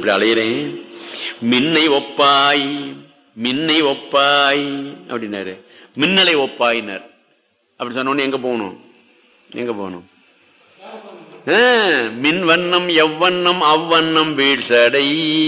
இப்படி அலையிறேன் மின்னை ஒப்பாய் மின்னை ஒப்பாய் அப்படின்னாரு மின்னலை ஒப்பாயினார் அப்படி சொன்னோன்னு எங்க போகணும் எங்க போகணும் ஆ, மின் வண்ணம் எவ்வண்ணம் அவ்வண்ணம் வீழ்சடை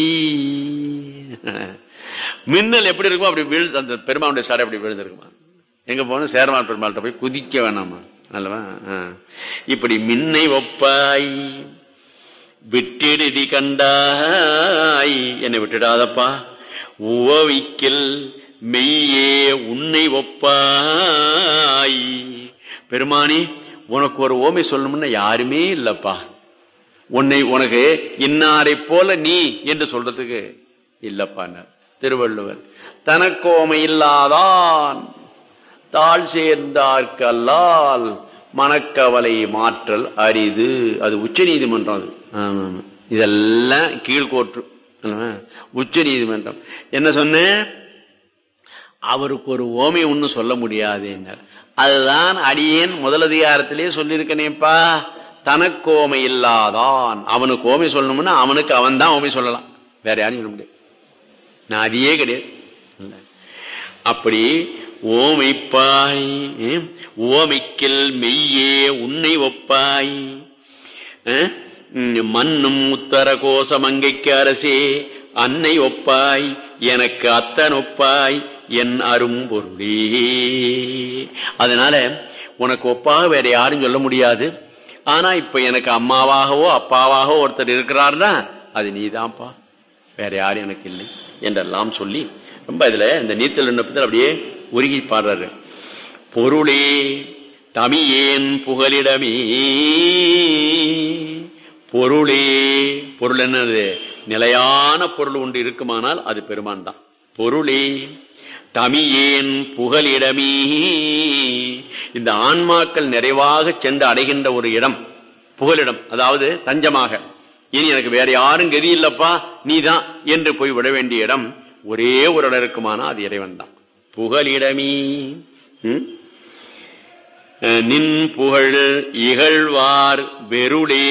மின்னல் எப்படி இருக்குமோ அப்படி வீழ் அந்த பெருமானுடைய சடை அப்படி விழுந்திருக்குமா எங்க போகணும் சேரமான் பெருமாள்கிட்ட போய் குதிக்க வேணாமா அல்லவா ஆ. இப்படி மின்னை ஒப்பாய் விட்டிடுதி கண்டாய் என்னை விட்டுடாதப்பா உவவிக்கில் மெய்யே உன்னை ஒப்பாய் பெருமானி உனக்கு ஒரு ஓமை சொல்லணும்னா யாருமே இல்லப்பா உன்னை உனக்கு இன்னாரை போல நீ என்று சொல்றதுக்கு இல்லப்பான்னார் திருவள்ளுவர் தனக்கோமை இல்லாதான் தாழ் சேர்ந்தார்க்கல்லால் மனக்கவலை மாற்றல் அரிது அது உச்ச நீதிமன்றம் அது ஆமா, ஆமா. இதெல்லாம் கீழ்கோற்று உச்ச நீதிமன்றம் என்ன சொன்னேன் அவருக்கு ஒரு ஓமை ஒன்னும் சொல்ல முடியாது அதுதான் அடியேன் முதல் அதிகாரத்திலே சொல்லியிருக்கனேப்பா தனக்கு ஓமை இல்லாதான் அவனுக்கு ஓமை சொல்லணும்னா அவனுக்கு அவன் தான் ஓமை சொல்லலாம் வேற யாரும் சொல்ல முடியாது நான் அதையே கிடையாது இல்ல. அப்படி ஓமைப்பாய் ஏம், ஓமைக்கில் மெய்யே உன்னை ஒப்பாய் அஹ், ம், மண்ணும் உத்தர கோச மங்கைக்கு அரசே அன்னை ஒப்பாய் எனக்கு அத்தன் ஒப்பாய் என் அரும்பொருளே அதனால உனக்கு ஒப்பாக வேற யாரும் சொல்ல முடியாது ஆனா இப்ப எனக்கு அம்மாவாகவோ அப்பாவாகவோ ஒருத்தர் இருக்கிறார்னா அது நீதான்ப்பா வேற யாரும் எனக்கு இல்லை என்றெல்லாம் சொல்லி ரொம்ப இதுல இந்த நீத்தல் விண்ணப்பத்தில் அப்படியே உருகி பாடுறாரு பொருளே தமியேன் புகலிடமே பொருளே பொருள் என்னது நிலையான பொருள் ஒன்று இருக்குமானால் அது பெருமான் தான் பொருளே தமியேன் புகலிடமே இந்த ஆன்மாக்கள் நிறைவாக சென்று அடைகின்ற ஒரு இடம் புகலிடம் அதாவது தஞ்சமாக இனி எனக்கு வேற யாரும் கதி இல்லப்பா நீதான் என்று போய் விட வேண்டிய இடம் ஒரே ஒரு இடம் இருக்குமானா அது இறைவன் தான் புகலிடமீ ம்? அஹ் நின் புகழ் இகழ்வார் வெருளே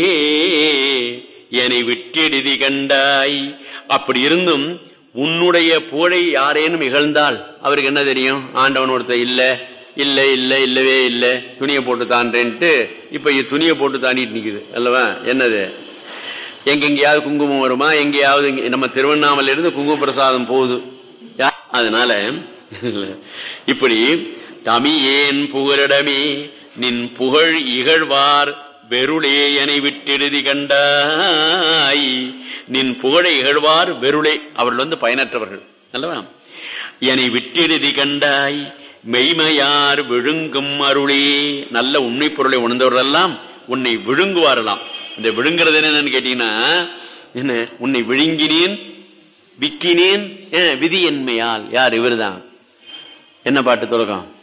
என்னை விட்டெடுதி கண்டாய் அப்படி இருந்தும் உன்னுடைய புகழை யாரேனும் இகழ்ந்தால் அவருக்கு என்ன தெரியும் ஆண்டவன் ஒருத்தர் இல்ல இல்ல இல்ல இல்லவே இல்ல துணியை போட்டு தான்றேன்ட்டு இப்ப இது துணியை போட்டு தாண்டிட்டு நிக்குது அல்லவா என்னது எங்கெங்கேயாவது குங்குமம் வருமா எங்கேயாவது இங்க- நம்ம திருவண்ணாமலை இருந்து குங்கும பிரசாதம் போகுது யா- அதனால இப்படி தமியேன் புகழிடமே நின் புகழ் இகழ்வார் வெருளே என விட்டெழுதி கண்டாய் நின் புகழை இகழ்வார் வெருளே அவர்கள் வந்து பயனற்றவர்கள் அல்லவா என்னை விட்டெழுதி கண்டாய் மெய்மையார் விழுங்கும் அருளே நல்ல உண்மை பொருளை உணர்ந்தவர்களெல்லாம் உன்னை விழுங்குவாரலாம் இந்த விழுங்குறது என்னன்னு கேட்டீங்கன்னா என்ன உன்னை விழுங்கினேன் விக்கினேன் அஹ், விதி என்மையால் யார் இவர்தான் என்ன பாட்டு தொடக்கம்